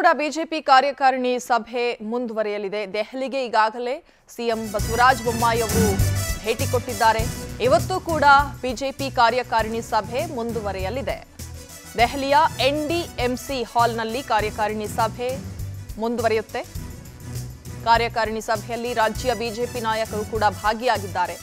ಕೂಡ ಬಿಜೆಪಿ ಕಾರ್ಯಕಾರಿಣಿ ಸಭೆ ಮುಂದುವರಿಯಲಿದೆ ದೆಹಲಿಗೆ ಈಗಾಗಲೇ ಸಿಎಂ ಬಸವರಾಜ ಬೊಮ್ಮಾಯಿ ಅವರು ಭೇಟಿ ಕೊಟ್ಟಿದ್ದಾರೆ ಇವತ್ತು ಕೂಡ ಬಿಜೆಪಿ ಕಾರ್ಯಕಾರಿಣಿ ಸಭೆ ಮುಂದುವರಿಯಲಿದೆ ದೆಹಲಿಯ ಎನ್ಡಿಎಂಸಿ ಹಾಲ್ನಲ್ಲಿ ಕಾರ್ಯಕಾರಿಣಿ ಸಭೆ ಮುಂದುವರಿಯುತ್ತೆ ಕಾರ್ಯಕಾರಿಣಿ ಸಭೆಯಲ್ಲಿ ರಾಜ್ಯ ಬಿಜೆಪಿ ನಾಯಕರು ಕೂಡ ಭಾಗಿಯಾಗಿದ್ದಾರೆ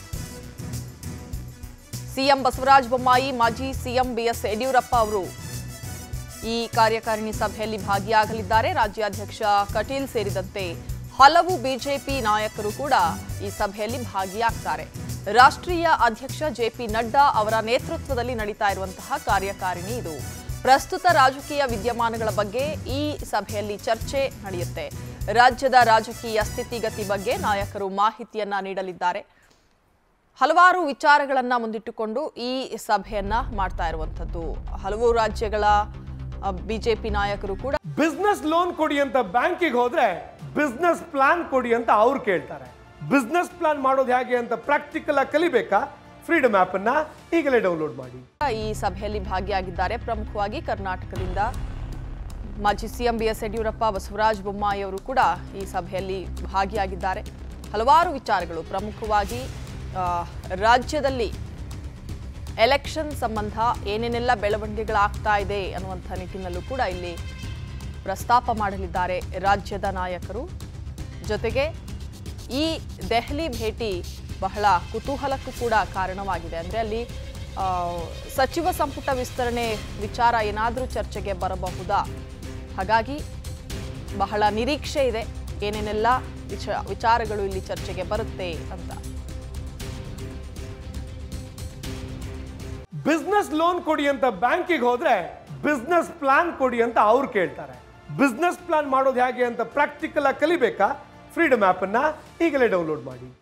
ಸಿಎಂ ಬಸವರಾಜ ಬೊಮ್ಮಾಯಿ ಮಾಜಿ ಸಿಎಂ ಬಿಎಸ್ ಯಡಿಯೂರಪ್ಪ ಅವರು ಈ ಕಾರ್ಯಕಾರಿಣಿ ಸಭೆಯಲ್ಲಿ ಭಾಗಿಯಾಗಲಿದ್ದಾರೆ ರಾಜ್ಯಾಧ್ಯಕ್ಷ ಕಟೀಲ್ ಸೇರಿದಂತೆ ಹಲವು ಬಿಜೆಪಿ ನಾಯಕರು ಕೂಡ ಈ ಸಭೆಯಲ್ಲಿ ಭಾಗಿಯಾಗ್ತಾರೆ ರಾಷ್ಟ್ರೀಯ ಅಧ್ಯಕ್ಷ ಜೆಪಿ ನಡ್ಡಾ ಅವರ ನೇತೃತ್ವದಲ್ಲಿ ನಡೀತಾ ಇರುವಂತಹ ಕಾರ್ಯಕಾರಿಣಿ ಇದು ಪ್ರಸ್ತುತ ರಾಜಕೀಯ ವಿದ್ಯಮಾನಗಳ ಬಗ್ಗೆ ಈ ಸಭೆಯಲ್ಲಿ ಚರ್ಚೆ ನಡೆಯುತ್ತೆ ರಾಜ್ಯದ ರಾಜಕೀಯ ಸ್ಥಿತಿಗತಿ ಬಗ್ಗೆ ನಾಯಕರು ಮಾಹಿತಿಯನ್ನ ನೀಡಲಿದ್ದಾರೆ ಹಲವಾರು ವಿಚಾರಗಳನ್ನ ಮುಂದಿಟ್ಟುಕೊಂಡು ಈ ಸಭೆಯನ್ನ ಮಾಡ್ತಾ ಇರುವಂತದ್ದು ಹಲವು ರಾಜ್ಯಗಳ ಬಿಜೆಪಿ ನಾಯಕರು ಕೂಡ ಬಿಸ್ನೆಸ್ ಲೋನ್ ಕೊಡಿ ಅಂತ ಬ್ಯಾಂಕಿಗೆ ಹೋದ್ರೆ ಬಿಸ್ನೆಸ್ ಪ್ಲಾನ್ ಕೊಡಿ ಅಂತ ಅವ್ರು ಕೇಳ್ತಾರೆ ಬಿಸ್ನೆಸ್ ಪ್ಲಾನ್ ಮಾಡೋದು ಹೇಗೆ ಅಂತ ಪ್ರಾಕ್ಟಿಕಲ್ ಆಗಿ ಕಲಿಬೇಕಾ ಫ್ರೀಡಮ್ ಆಪ್ ಅನ್ನ ಈಗಲೇ ಡೌನ್ಲೋಡ್ ಮಾಡಿ ಈ ಸಭೆಯಲ್ಲಿ ಭಾಗಿಯಾಗಿದ್ದಾರೆ ಪ್ರಮುಖವಾಗಿ ಕರ್ನಾಟಕದಿಂದ ಮಾಜಿ CM B S Yediyurappa Basavaraja Bommai ಅವರು ಕೂಡ ಈ ಸಭೆಯಲ್ಲಿ ಭಾಗಿಯಾಗಿದ್ದಾರೆ ಹಲವಾರು ವಿಚಾರಗಳು ಪ್ರಮುಖವಾಗಿ ಆ, ರಾಜ್ಯದಲ್ಲಿ ಎಲೆಕ್ಷನ್ ಸಂಬಂಧ ಏನೇನೆಲ್ಲ ಬೆಳವಣಿಗೆಗಳಾಗ್ತಾ ಇದೆ ಅನ್ನುವಂಥ ನಿಟ್ಟಿನಲ್ಲೂ ಕೂಡ ಇಲ್ಲಿ ಪ್ರಸ್ತಾಪ ಮಾಡಲಿದ್ದಾರೆ ರಾಜ್ಯದ ನಾಯಕರು ಜೊತೆಗೆ ಈ ದೆಹಲಿ ಭೇಟಿ ಬಹಳ ಕುತೂಹಲಕ್ಕೂ ಕೂಡ ಕಾರಣವಾಗಿದೆ ಅಂದರೆ ಅಲ್ಲಿ ಆ, ಸಚಿವ ಸಂಪುಟ ವಿಸ್ತರಣೆ ವಿಚಾರ ಏನಾದರೂ ಚರ್ಚೆಗೆ ಬರಬಹುದಾ ಹಾಗಾಗಿ ಬಹಳ ನಿರೀಕ್ಷೆ ಇದೆ ಏನೇನೆಲ್ಲ ವಿಚ ವಿಚಾರಗಳು ಇಲ್ಲಿ ಚರ್ಚೆಗೆ ಬರುತ್ತೆ ಅಂತ ಬಿಸ್ನೆಸ್ ಲೋನ್ ಕೊಡಿ ಅಂತ ಬ್ಯಾಂಕಿಗೆ ಹೋದ್ರೆ ಬಿಸ್ನೆಸ್ ಪ್ಲಾನ್ ಕೊಡಿ ಅಂತ ಅವ್ರು ಕೇಳ್ತಾರೆ ಬಿಸ್ನೆಸ್ ಪ್ಲಾನ್ ಮಾಡೋದು ಹೇಗೆ ಅಂತ ಪ್ರಾಕ್ಟಿಕಲ್ ಆಗಿ ಕಲಿಬೇಕಾ ಫ್ರೀಡಮ್ ಆಪ್ ಅನ್ನ ಈಗಲೇ ಡೌನ್ಲೋಡ್ ಮಾಡಿ